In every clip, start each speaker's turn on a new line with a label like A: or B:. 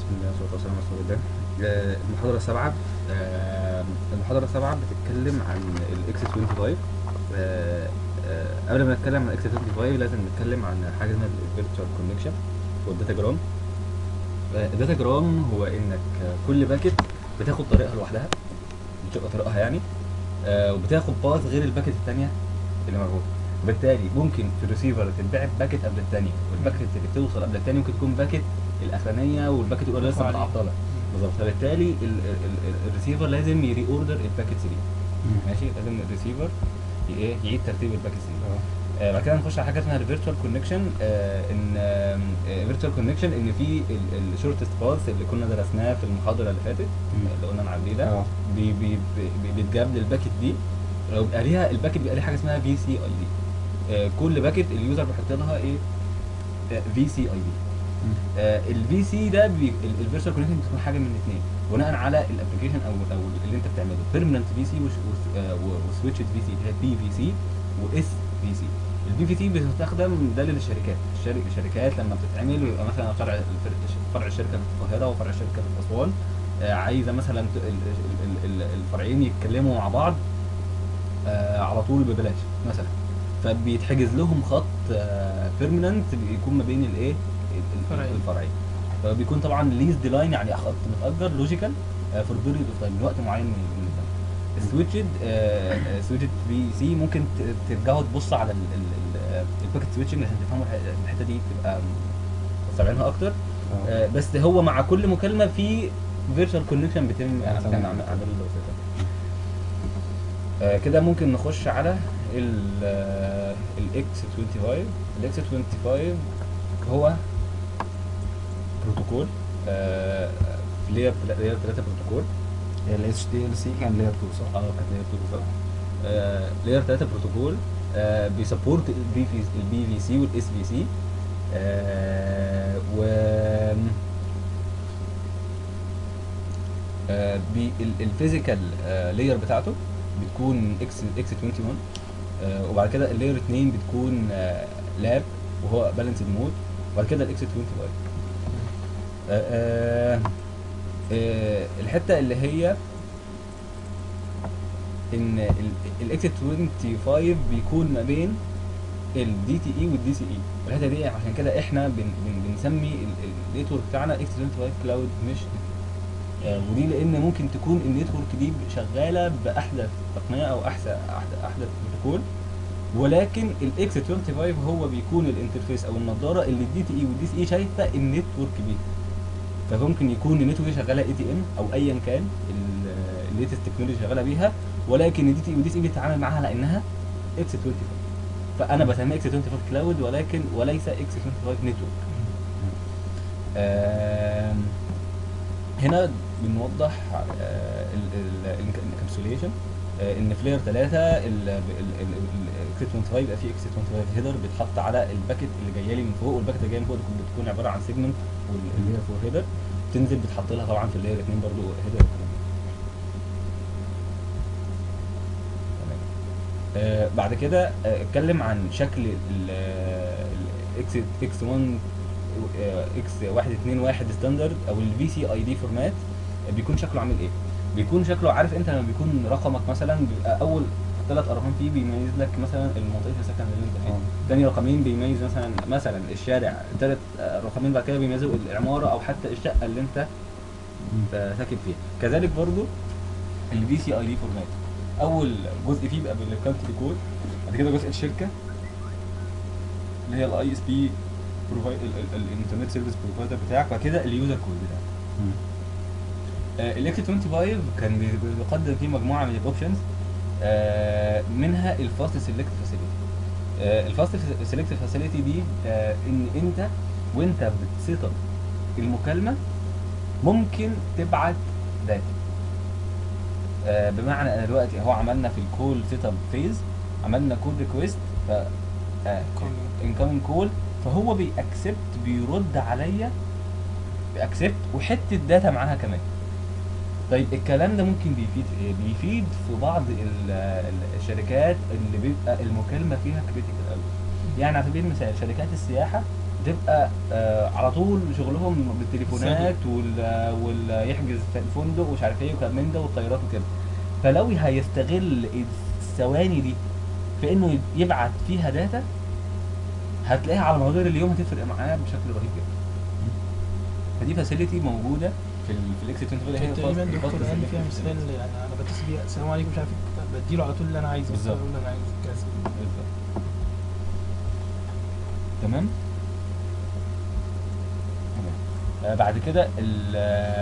A: الله والصلاة والسلام على رسول الله آه، المحاضرة السابعة آه، المحاضرة السابعة بتتكلم عن الاكس 25 آه، آه، قبل ما نتكلم عن الاكس 25 لازم نتكلم عن حاجة اسمها الفيرتشوال كونكشن والداتا جرام الداتا جرام هو انك آه، كل باكت بتاخد طريقها لوحدها بتبقى طريقها يعني آه، وبتاخد باث غير الباكت الثانية اللي موجودة وبالتالي ممكن في الريسيفر تتبعت باكت قبل الثانية والباكت اللي بتوصل قبل الثانية ممكن تكون باكت الاخرانيه والباكت الاولى لسه
B: عليه.
A: متعطله بالظبط فبالتالي ال- ال- ال- الريسيفر لازم يري اوردر الباكتس دي ماشي لازم الريسيفر ي- ايه يعيد ترتيب الباكتس دي آه بعد كده نخش على حاجه اسمها الفيرتشوال كونكشن آه ان فيرتشوال كونكشن ان في الشورتست باث اللي كنا درسناه في المحاضره اللي فاتت
B: مم.
A: اللي قلنا نعديه ده
B: اه
A: بي بي بي بيتجاب للباكت دي لو بيبقى ليها الباكت بيبقى ليها حاجه اسمها في سي اي دي كل باكت اليوزر بيحط لها ايه في سي اي دي الفي سي ده الفيرتشوال كونكشن بتكون حاجه من الاثنين بناء على الابلكيشن او او اللي انت بتعمله بيرمننت في سي وسويتشد في سي اللي هي بي في سي واس في سي البي في سي بتستخدم ده للشركات الشركة الشركات لما بتتعمل ويبقى مثلا فرع الفر- فرع الشركه في القاهره وفرع الشركه في اسوان آه، عايزه مثلا ت- ال- ال- ال- ال- الفرعين يتكلموا مع بعض آه، على طول ببلاش مثلا فبيتحجز لهم خط بيرمننت بيكون ما بين الايه ال- ال-
B: فرعين.
A: الفرعين فبيكون طبعا ليز لاين يعني خط متاجر لوجيكال فور بيريود اوف تايم لوقت معين من من الزمن السويتشد سويتشد في سي ممكن ت- ترجعوا تبصوا على الباكت سويتشنج عشان تفهموا الح- الحته دي تبقى مستوعبينها اكتر آه، بس هو مع كل مكالمه في فيرتشوال كونكشن بيتم يعني
B: تمام.
A: كان عامل عامل له setup. آه، كده ممكن نخش على الاكس 25 الاكس 25 هو بروتوكول لير لير 3 بروتوكول
B: الاتش دي ال سي كان لير 2 صح؟
A: اه كانت لير 2 بالظبط لير 3 بروتوكول آه، بيسبورت البي في البي في سي والاس في سي و الفيزيكال لاير بتاعته بتكون اكس اكس 21 آه، وبعد كده اللاير 2 بتكون لاب وهو بالانسد مود وبعد كده الاكس 25 آه، آه، آه، الحته اللي هي ان الاكس 25 بيكون ما بين الدي تي اي والدي سي اي الحته دي عشان كده احنا بن بن بنسمي النتورك بتاعنا اكس 25 كلاود مش آه، ودي لان ممكن تكون النتورك دي شغاله باحدث تقنيه او احسن احدث احدث بروتوكول ولكن الاكس 25 هو بيكون الانترفيس او النظاره اللي الدي تي اي والدي سي اي شايفه النتورك بيها فممكن يكون النتورك دي شغاله اي تي ام او ايا كان الليتست تكنولوجي شغاله بيها ولكن الدي تي اي والدي سي اي بيتعامل معاها على انها اكس 25 فانا بسميها اكس 25 كلاود ولكن وليس اكس 25 نتورك آم، هنا بنوضح الانكابسوليشن ان في لاير 3 الاكس 25 يبقى فيه اكس 25 هيدر بيتحط على الباكت اللي جايه لي من فوق والباكت اللي جايه من فوق بتكون- بتكون عباره عن سيجمنت واللي هي فوق هيدر بتنزل بتحط لها طبعا في اللاير 2 برضو هيدر تمام آه بعد كده آه، اتكلم عن شكل الاكس اكس 1 اكس 1 2 1 ستاندرد او الفي سي اي دي فورمات بيكون شكله عامل ايه؟ بيكون شكله عارف انت لما بيكون رقمك مثلا بيبقى اول ثلاث ارقام فيه بيميز لك مثلا المنطقه السكن اللي انت فيه
B: آه.
A: تاني رقمين بيميز مثلا مثلا الشارع ثالث رقمين بعد كده بيميزوا العماره او حتى الشقه اللي انت آه، ساكن فيها كذلك برضو الفي سي اي دي فورمات اول جزء فيه بيبقى بالكانتري كود بعد كده جزء الشركه اللي هي الاي اس بي الانترنت سيرفيس بروفايدر بتاعك بعد كده اليوزر كود بتاعك الاكس 25 كان بي- بيقدم فيه مجموعه من الاوبشنز منها الفاست سيلكت فاسيلتي الفاست سيلكت فاسيلتي دي آه، ان انت وانت بتسيت اب المكالمه ممكن تبعت داتا آه، بمعنى انا دلوقتي اهو عملنا في الكول سيت اب فيز عملنا كول ريكويست ف انكمنج كول فهو بيأكسبت بيرد عليا بيأكسبت وحته داتا معاها كمان طيب الكلام ده ممكن بيفيد في ايه؟ بيفيد في بعض ال- ال- الشركات اللي بيبقى المكالمه فيها كريتيكال قوي يعني على سبيل المثال شركات السياحه بتبقى آه على طول شغلهم بالتليفونات وال وال يحجز في الفندق ومش عارف ايه وكلام من ده والطيارات وكده فلو هيستغل الثواني دي في انه يبعت فيها داتا هتلاقيها على مدار اليوم هتفرق معاه بشكل رهيب جدا فدي فاسيلتي موجوده في ال في الاكس 24 اللي هي
C: تقريبا
A: خاصة-
C: الدكتور
A: خاصة
C: قال لي فيها
A: بالإكس
C: مثال يعني انا بتصل بيها السلام عليكم مش عارف إيه، بديله على طول اللي انا عايزه
A: بالظبط.
C: بقول له انا عايز كذا
A: بالظبط تمام تمام. آه بعد كده ال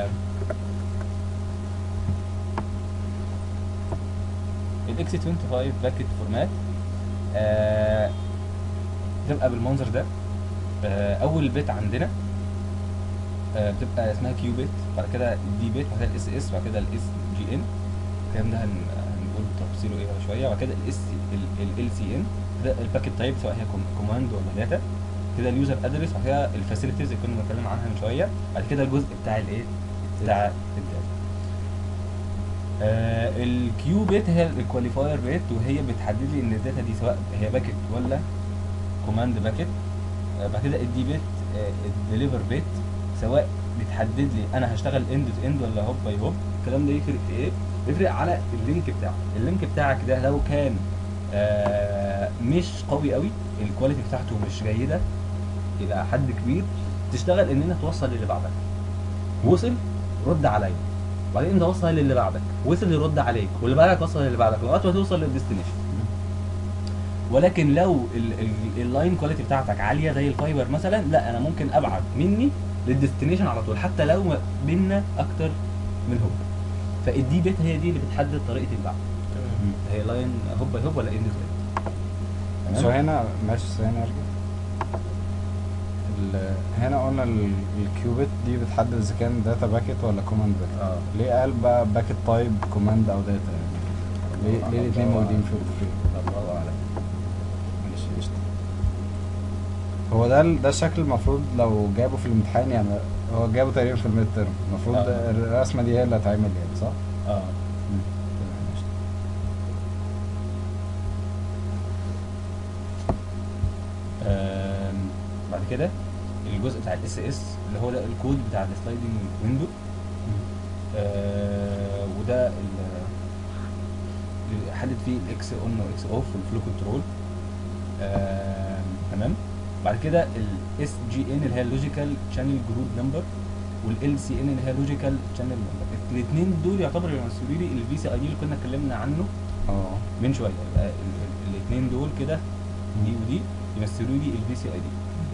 A: الاكس 25 باكيت فورمات آه بتبقى بالمنظر ده آه اول بيت عندنا آه بتبقى اسمها كيو بيت بعد كده الدي بيت بعد كده الاس اس بعد كده الاس جي ان الكلام ده هن- هنقول تفصيله ايه شويه بعد كده الاس ال سي ان ده الباكيت تايب سواء هي كوماند ولا داتا كده اليوزر ادرس بعد كده الفاسيلتيز اللي كنا بنتكلم عنها من شويه بعد كده الجزء بتاع الايه بتاع الداتا آه الكيو بيت هي الكواليفاير بيت وهي بتحدد لي ان الداتا دي سواء هي باكيت ولا كوماند باكيت آه بعد كده الدي بيت آه الديليفر بيت سواء بتحدد لي انا هشتغل اند تو اند ولا هوب باي هوب الكلام ده يفرق في ايه؟ يفرق على اللينك بتاعك اللينك بتاعك ده لو كان آه مش قوي قوي الكواليتي بتاعته مش جيده الى حد كبير تشتغل ان انت توصل للي بعدك وصل رد عليا وبعدين انت وصل للي بعدك وصل يرد عليك واللي بعدك وصل للي بعدك لغايه ما توصل للديستنيشن ولكن لو ال- ال- اللاين كواليتي بتاعتك عاليه زي الفايبر مثلا لا انا ممكن ابعت مني للديستنيشن على طول حتى لو ما بينا اكتر من هوب فالدي بيت هي دي اللي بتحدد طريقه البعث
C: تمام
A: هي لاين هوب باي هوب ولا اند تو
B: سو هنا ماشي ثانية ارجع ال- هنا قلنا ال- الكيوبيت دي بتحدد اذا كان داتا باكيت ولا كوماند باكيت
A: اه
B: ليه قال بقى باكيت تايب كوماند او داتا يعني ليه ليه الاثنين موجودين في الفريم
A: الله اعلم
B: ماشي قشطة هو ده ال- ده الشكل المفروض لو جابه في الامتحان يعني هو جابه تقريبا في الميد ترم المفروض
A: آه.
B: الرسمة دي هي اللي هتعمل يعني صح؟
A: اه
B: تمام قشطة.
A: آم، بعد كده الجزء بتاع الاس اس اللي هو ده الكود بتاع السلايدنج ويندو آه وده ال- اللي حدد فيه الاكس اون والاكس اوف والفلو كنترول آم، تمام بعد كده الاس جي ان اللي هي اللوجيكال شانل جروب نمبر والال سي ان اللي هي لوجيكال شانل نمبر الاثنين دول يعتبروا يمثلوا لي الفي سي اي دي اللي كنا اتكلمنا عنه
B: اه
A: من شويه يبقى الاثنين دول كده دي ودي يمثلوا لي الفي سي اي دي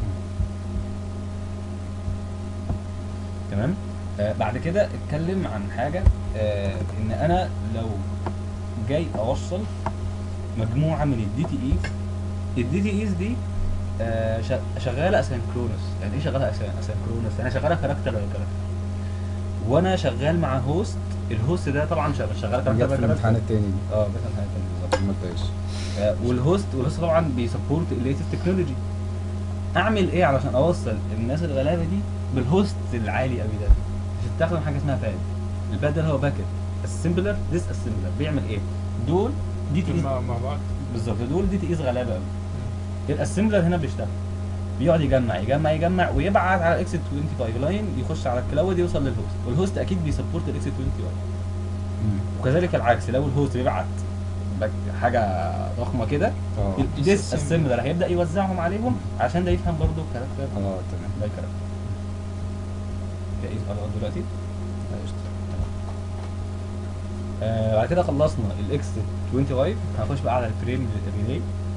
A: تمام آه بعد كده اتكلم عن حاجه آه ان انا لو جاي اوصل مجموعه من الدي تي ايز الدي تي ايز دي آه شا- شغاله اسynchronous يعني ايه شغاله اسynchronous يعني شغاله كاركتر باي كاركتر وانا شغال مع هوست الهوست ده طبعا شغال شغال
B: جت
A: كاركتر
B: في
A: باي
B: الامتحان
A: كاركتر
B: التاني دي
A: اه مثلا حاجه تانية بالظبط
B: ما تضايقش
A: آه، والهوست والهوست طبعا بيسبورت الليتست تكنولوجي اعمل ايه علشان اوصل الناس الغلابه دي بالهوست العالي قوي ده بتستخدم حاجه اسمها باد الباد ده هو باكت السمبلر ديس اسمبلر بيعمل ايه دول دي تي
C: مع مع بعض
A: بالظبط دول دي تي غلابه قوي الاسمبلر هنا بيشتغل بيقعد يجمع يجمع يجمع ويبعت على الاكس 25 لاين يخش على الكلاود يوصل للهوست والهوست اكيد بيسبورت الاكس 25 وكذلك العكس لو الهوست بيبعت باك- حاجه ضخمه كده
B: اه
A: الديس اسمبلر هيبدا يوزعهم عليهم عشان ده يفهم برضه كاركتر
B: اه تمام
A: باي كاركتر جايز خلاص دلوقتي
B: قشطة.
A: آه بعد كده خلصنا الاكس 25 هنخش بقى على الفريم ريلي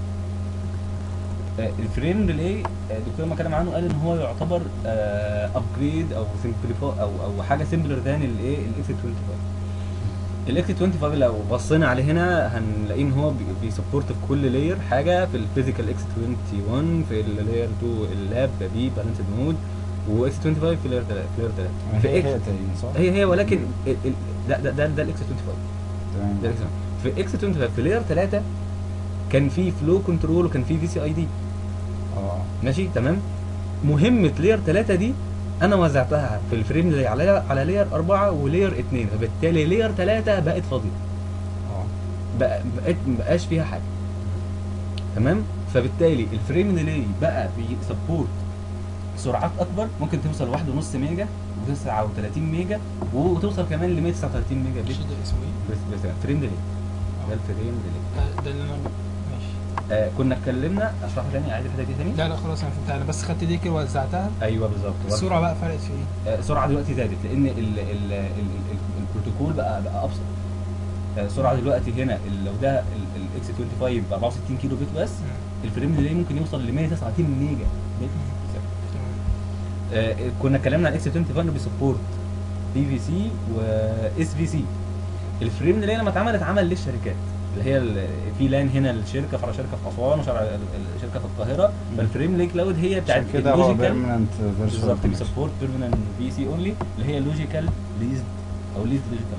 A: آه الفريم ريلي آه، الدكتور ما اتكلم عنه قال ان هو يعتبر ابجريد او سمبليفاي او او حاجه سيمبلر ذان الايه الاكس 25 الاكس 25 لو بصينا عليه هنا هنلاقيه ان هو بي- بيسبورت في كل لاير حاجه في الفيزيكال اكس 21 في اللاير 2 اللاب بي بالانسد مود واكس 25 في لاير 3 في لاير 3
B: هي
A: في
B: هي
A: اكس
B: تقريبا صح؟
A: هي هي ولكن ال- ال- لا ده ده ده الاكس 25
B: تمام
A: ده الاكس 25. في اكس 25 في لاير 3 كان في فلو كنترول وكان في في سي اي دي
B: اه
A: ماشي تمام مهمه لاير 3 دي انا وزعتها في الفريم اللي على على لاير 4 ولاير 2 فبالتالي لاير 3 بقت فاضيه
B: اه
A: بقى بقت مبقاش فيها حاجه تمام فبالتالي الفريم ديلي بقى بيسبورت سرعات اكبر ممكن توصل 1.5 ميجا و39 ميجا وتوصل كمان ل 139 ميجا بت
C: مش ده اسمه ايه؟
A: بس بس فريم ديلي ده الفريم ديلي
C: ده- ده اللي انا ماشي
A: آه كنا اتكلمنا اشرحها تاني اعيد الحته دي تاني
C: لا لا خلاص انا فهمتها انا بس خدت دي كده ووزعتها
A: ايوه بالظبط
C: السرعه بقى فرقت في ايه؟
A: آه، السرعه دلوقتي زادت لان ال ال ال ال ال البروتوكول بقى بقى ابسط آه، السرعه دلوقتي هنا ال- لو ده الاكس 25 ب 64 كيلو بت بس الفريم ديلي ممكن يوصل ل 139 ميجا بت
C: تمام.
A: آه، كنا اتكلمنا عن اكس 25 بيسبورت بي في سي واس في سي الفريم ديلي لما اتعمل اتعمل للشركات اللي هي ال- في لان هنا الشركه فرع شركه في اسوان وشرع الشركه في القاهره فالفريم لي كلاود هي بتاعت
B: عشان كده هو
A: اللوجيكال
B: بيرمننت
A: بالظبط
B: فيرتشوال
A: بيسبورت بيرمننت بي سي اونلي اللي هي لوجيكال ليزد او ليزد لوجيكال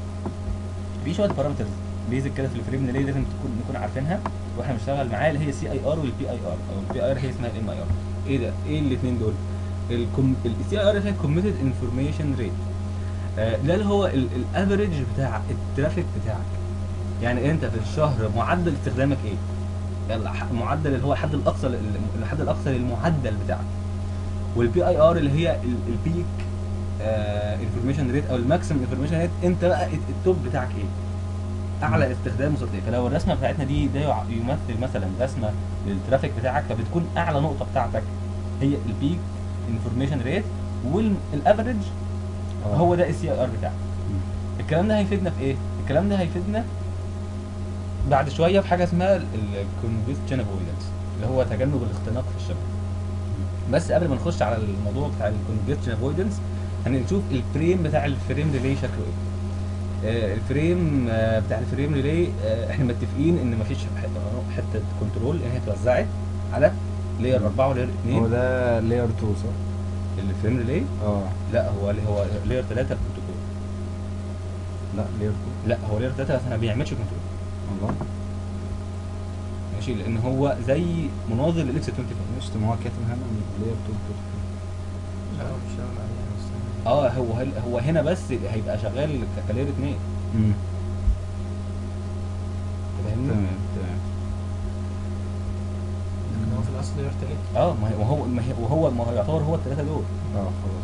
A: في شويه بارامترز بيزك كده في الفريم اللي لازم تكون نكون عارفينها واحنا بنشتغل معاه اللي هي سي اي ار والبي اي ار او البي اي ار هي اسمها الام اي ار ايه ده ايه الاثنين دول السي اي ار هي كوميتد انفورميشن ريت ده اللي هو الافريج بتاع الترافيك بتاعك يعني انت في الشهر معدل استخدامك ايه يلا ح- معدل اللي هو الحد الاقصى لل- الحد الاقصى للمعدل بتاعك والبي اي ار اللي هي ال- البيك انفورميشن ريت او الماكسيمم انفورميشن ريت انت بقى الت- التوب بتاعك ايه اعلى استخدام وصلت ايه فلو الرسمه بتاعتنا دي ده يع- يمثل مثلا رسمه للترافيك بتاعك فبتكون اعلى نقطه بتاعتك هي البيك انفورميشن ريت والافريج هو ده السي اي ار بتاعك الكلام ده هيفيدنا في ايه الكلام ده هيفيدنا بعد شويه في حاجه اسمها الكونجستشن افويدنس اللي هو تجنب الاختناق في الشبكه بس قبل ما نخش على الموضوع بتاع الكونجستشن افويدنس هنشوف الفريم بتاع الفريم ريلي شكله ايه آه، الفريم آه، بتاع الفريم ريلي آه، احنا متفقين ان مفيش حته حته كنترول ان هي اتوزعت على لاير 4 ولاير
B: هو
A: 2
B: ده لاير 2 صح؟
A: الفريم ريلي
B: اه
A: لا هو هو لاير 3 البروتوكول
B: لا لاير 2
A: لا هو لاير 3 بس ما بيعملش كنترول
B: والله
A: ماشي لان هو زي مناظر للاكس 25
B: مش ما هو كاتب هنا لاير 2
C: لا هو مش شغال عليها بس
A: اه هو هل هو هنا بس هيبقى شغال ك- كلاير 2
B: امم
A: فاهمني؟
B: تمام تمام
C: لكن هو في الاصل لاير 3
A: اه ما هي- وهو ما هي- وهو ما هو يعتبر هو الثلاثه دول
B: اه خلاص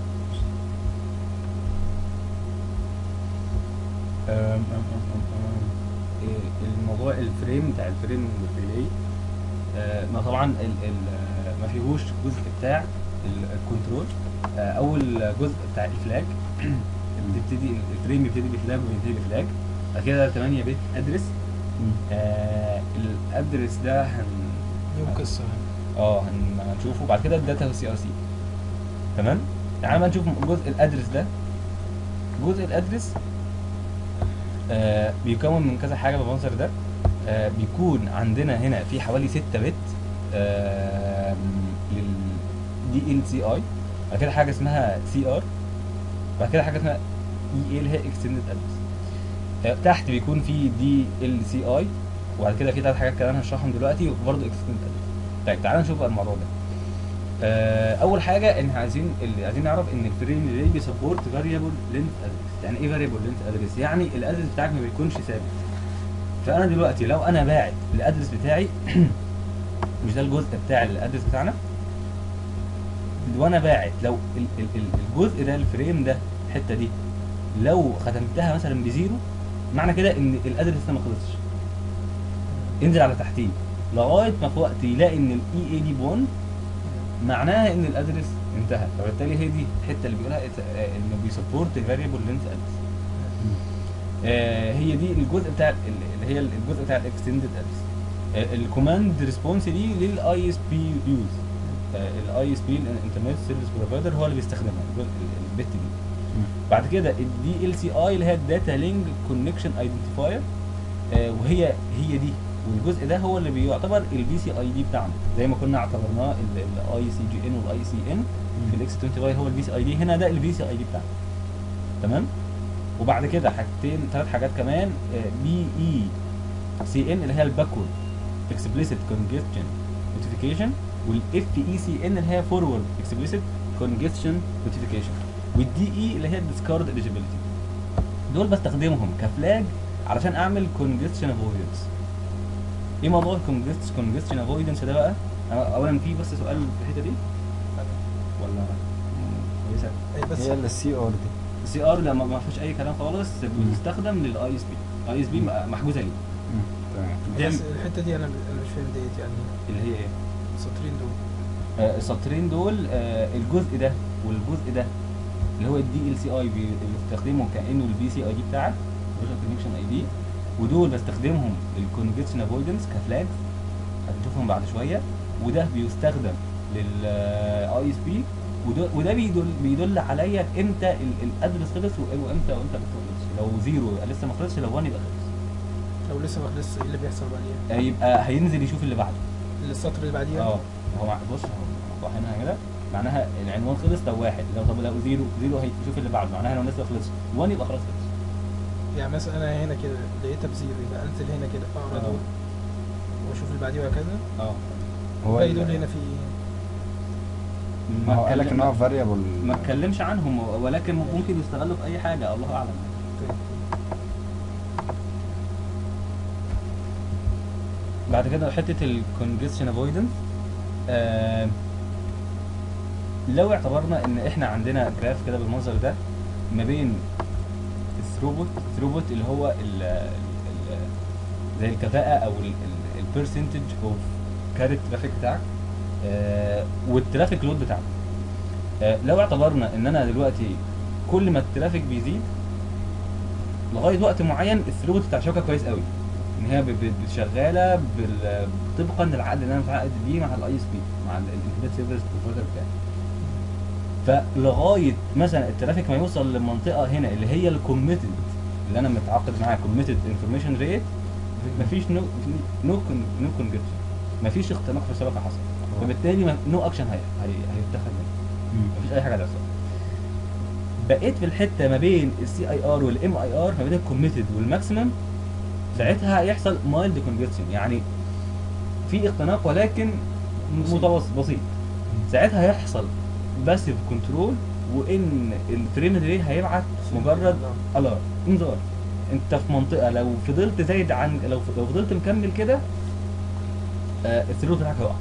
A: أم- أم- أم- أم- أم. إيه، الموضوع الفريم بتاع الفريم ريلي آه، ما طبعا ال ال آه، ما فيهوش جزء بتاع ال- الكنترول آه، اول جزء بتاع الفلاج بتبتدي الفريم بيبتدي بفلاج وبينتهي بفلاج بعد كده 8 بت ادرس
B: مم.
A: آه الادرس ده هن
C: ليهم قصه يعني
A: اه هن- هنشوفه بعد كده الداتا والسي ار سي تمام تعالى بقى نشوف جزء الادرس ده جزء الادرس آه بيكون من كذا حاجه بالمنظر ده آه بيكون عندنا هنا في حوالي 6 بت آه لل دي ال سي اي بعد كده حاجه اسمها سي ار بعد كده حاجه اسمها اي اللي هي اكستندد ادرس آه تحت بيكون في دي ال سي اي وبعد كده في ثلاث حاجات كمان هشرحهم دلوقتي وبرضه اكستندد ادرس طيب تعالى نشوف بقى الموضوع ده آه، اول حاجه ان عايزين اللي عايزين نعرف ان الفريم ريلي بيسبورت فاريبل لينث ادرس يعني ايه فاريبل لينث ادرس يعني الادرس بتاعك ما بيكونش ثابت فانا دلوقتي لو انا باعت الادرس بتاعي مش ده الجزء بتاع الادرس بتاعنا وانا باعت لو ال- ال- ال- الجزء ده الفريم ده الحته دي لو ختمتها مثلا بزيرو معنى كده ان الادرس ده ما خلصش انزل على تحتيه لغايه ما في وقت يلاقي ان الاي اي دي بون معناها ان الادرس انتهى فبالتالي هي دي الحته اللي بيقولها إت- آه، انه بيسبورت فاريبل لينث ادرس هي دي الجزء بتاع ال- اللي هي الجزء بتاع الاكستندد ادرس الكوماند ريسبونس دي للاي اس بي يوز الاي اس بي الانترنت سيرفيس بروفايدر هو اللي بيستخدمها الجزء- البت دي بعد كده الدي ال سي اي اللي هي الداتا لينك كونكشن ايدنتيفاير وهي هي دي والجزء ده هو اللي بيعتبر البي سي اي دي بتاعنا زي ما كنا اعتبرناه الاي سي جي ان والاي سي ان في الاكس 25 هو البي سي اي دي هنا ده البي سي اي دي بتاعنا تمام وبعد كده حاجتين ثلاث حاجات كمان بي اي سي ان اللي هي الباكورد اكسبليسيت كونجستشن نوتيفيكيشن والاف اي سي ان اللي هي فورورد اكسبليسيت كونجستشن نوتيفيكيشن والدي اي اللي هي الديسكارد اليجيبيليتي دول بستخدمهم كفلاج علشان اعمل كونجستشن افويدنس ايه موضوع الكونجستشن افويدنس ده بقى أنا اولا في بس سؤال في الحته دي ولا كويسه
C: أي بس
B: هي اللي السي ار دي
A: السي ار لما ما فيش اي كلام خالص بتستخدم للاي اس بي الاي اس بي محجوزه ليه
B: مم. تمام
C: بس
A: دي-
C: الحته دي انا انا مش فاهم ديت يعني
A: اللي هي ايه
C: السطرين دول
A: آه، السطرين دول آه، الجزء ده والجزء ده اللي هو الدي ال سي اي بستخدمه كانه البي سي اي دي بتاعك فيرتشوال كونكشن اي دي ودول بستخدمهم الكونجكشن افويدنس كفلاجز هنشوفهم بعد شويه وده بيستخدم للاي اس بي وده بيدل بيدل عليا امتى ال- الادرس خلص و- وامتى وامتى لسه ما خلصش لو زيرو يبقى لسه ما خلصش لو 1 يبقى خلص
C: لو لسه ما خلصش ايه اللي بيحصل بعديها
A: آه، يبقى هينزل يشوف اللي بعده
C: السطر اللي بعديها
A: اه هو مع- بص هو هنا كده معناها العنوان خلص لو واحد لو طب لو زيرو زيرو هيشوف اللي بعده معناها لو لسه ما خلصش 1 يبقى خلاص خلص
C: يعني مثلا انا هنا كده لقيتها بزيرو يبقى انزل هنا كده اقرا
A: آه.
C: دول واشوف اللي بعديه وهكذا
A: اه
B: هو
C: باقي
B: ال-
C: دول هنا في ايه
B: ما هو قال لك
A: اتكلم-
B: ان هو فاريبل
A: ما اتكلمش عنهم ولكن ممكن يستغلوا في اي حاجه الله اعلم
C: طيب.
A: بعد كده حته الكونجستشن افويدنس آه لو اعتبرنا ان احنا عندنا جراف كده بالمنظر ده ما بين الثروبوت الثروبوت اللي هو ال ال زي الكفاءه او البرسنتج اوف كارت ترافيك بتاعك آه والترافيك لود بتاعك آه لو اعتبرنا ان انا دلوقتي كل ما الترافيك بيزيد لغايه وقت معين الثروبوت بتاع الشبكه كويس قوي ان هي ب- ب- شغاله بال- طبقا للعقد اللي انا متعاقد بيه مع الاي اس بي مع الانترنت سيرفيس بروفايدر بتاعي فلغايه مثلا الترافيك ما يوصل للمنطقه هنا اللي هي الكوميتد اللي انا متعاقد معاها كوميتد انفورميشن ريت مفيش نو نو نو كونجكشن مفيش اختناق في الشبكه حصل فبالتالي نو اكشن هيتخذ منه مفيش اي حاجه هتحصل بقيت في الحته ما بين السي اي ار والام اي ار ما بين الكوميتد والماكسيمم ساعتها هيحصل مايلد كونجكشن يعني في اختناق ولكن
C: بسيط.
A: متوسط بسيط ساعتها هيحصل باسيف كنترول وان الفريم ريت هيبعت مجرد الارم انذار انت في منطقه لو فضلت زايد عن لو لو فضلت مكمل كده آه الثروت بتاعك هيقع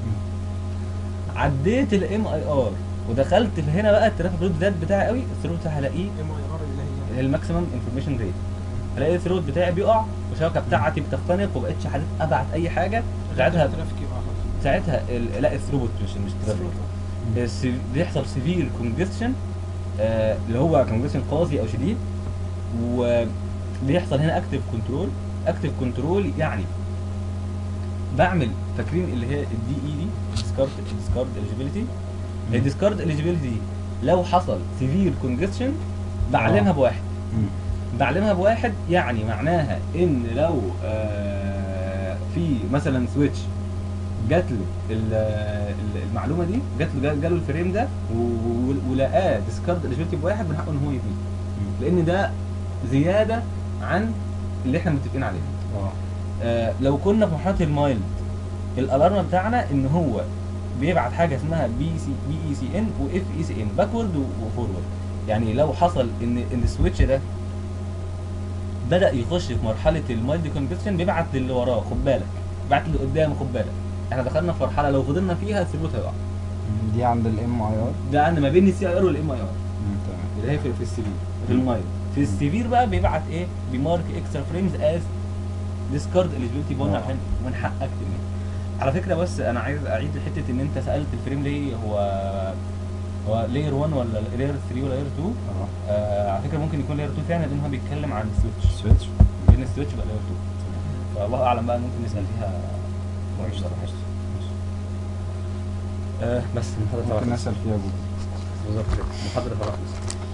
A: عديت الام اي ار ودخلت في هنا بقى الترافيك رود زاد بتاعي قوي الثروت بتاعي هلاقيه
C: ام اي ار اللي هي
A: اللي هي الماكسيمم انفورميشن ريت هلاقي الثروت بتاعي بيقع والشبكه بتاعتي بتختنق ومبقتش حد ابعت اي حاجه ساعتها
C: الترافيك يبقى خلاص
A: ساعتها ال- لا الثروت مش مش ترافيك السي- بيحصل سيفير كونجستشن اللي هو كونجستشن قاسي او شديد وبيحصل هنا اكتف كنترول اكتف كنترول يعني بعمل فاكرين اللي هي الدي اي دي ديسكارد ديسكارد اليجيبيليتي الديسكارد اليجيبيليتي دي لو حصل سيفير كونجستشن بعلمها
B: آه.
A: بواحد
B: مم.
A: بعلمها بواحد يعني معناها ان لو آه في مثلا سويتش جات له ال- ال- المعلومه دي جات له جا- جاله الفريم ده و- و- ولقاه ديسكارد اليجيبيليتي بواحد من حقه ان هو يبيد لان ده زياده عن اللي احنا متفقين عليه
B: اه
A: آه لو كنا في مرحله المايلد الالارم بتاعنا ان هو بيبعت حاجه اسمها بي سي بي اي سي ان واف اي سي ان باكورد وفورورد يعني لو حصل ان ان السويتش ده بدا يخش في مرحله المايلد كونجكشن بيبعت للي وراه خد بالك بيبعت اللي قدامه خد بالك احنا دخلنا في مرحله لو فضلنا فيها الثروت هيقع
B: مم. دي عند الام اي ار
A: ده عند ما بين السي اي ار والام اي ار
B: تمام
A: اللي هي في, في السيفير في المايلد في السيفير بقى بيبعت ايه بيمارك اكسترا فريمز از ديسكارد اليجيبيليتي بون
B: آه.
A: عشان من حقك تبني على فكره بس انا عايز اعيد حته ان انت سالت الفريم ليه هو هو لاير 1 ولا لاير 3 ولا لاير 2
B: اه
A: آه على فكره ممكن يكون لاير 2 فعلا لان هو بيتكلم عن السويتش
B: سويتش
A: بين السويتش بقى لاير 2 فالله اعلم بقى ممكن نسال فيها
B: ماشي.
A: ماشي. آه بس المحاضره
B: ممكن
A: خلاص
B: نسال فيها جوجل
A: بالظبط كده المحاضره خلاص